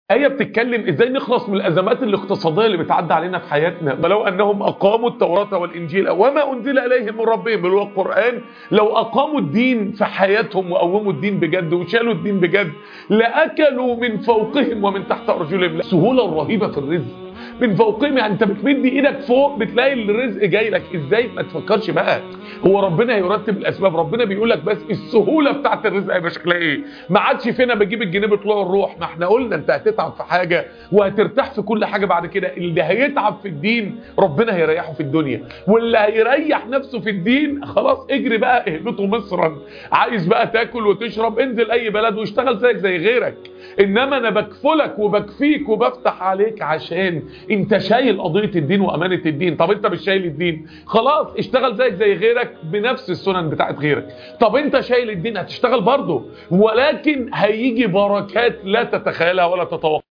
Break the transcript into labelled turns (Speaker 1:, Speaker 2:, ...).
Speaker 1: آية بتتكلم ازاي نخلص من الأزمات الاقتصادية اللي بتعدي علينا في حياتنا ولو أنهم أقاموا التوراة والإنجيل وما أنزل إليهم من ربهم اللي هو القرآن لو أقاموا الدين في حياتهم وقوموا الدين بجد وشالوا الدين بجد لأكلوا من فوقهم ومن تحت أرجلهم السهولة الرهيبة في الرزق من فوقهم يعني انت بتمد ايدك فوق بتلاقي الرزق جاي لك ازاي ما تفكرش بقى هو ربنا يرتب الاسباب ربنا بيقول لك بس السهوله بتاعت الرزق هيبقى شكلها ايه ما عادش فينا بجيب الجنيه بطلوع الروح ما احنا قلنا انت هتتعب في حاجه وهترتاح في كل حاجه بعد كده اللي هيتعب في الدين ربنا هيريحه في الدنيا واللي هيريح نفسه في الدين خلاص اجري بقى اهبطوا مصرا عايز بقى تاكل وتشرب انزل اي بلد واشتغل زيك زي غيرك انما انا بكفلك وبكفيك وبفتح عليك عشان انت شايل قضيه الدين وامانه الدين طب انت مش شايل الدين خلاص اشتغل زيك زي غيرك بنفس السنن بتاعت غيرك طب انت شايل الدين هتشتغل برضه ولكن هيجي بركات لا تتخيلها ولا تتوقع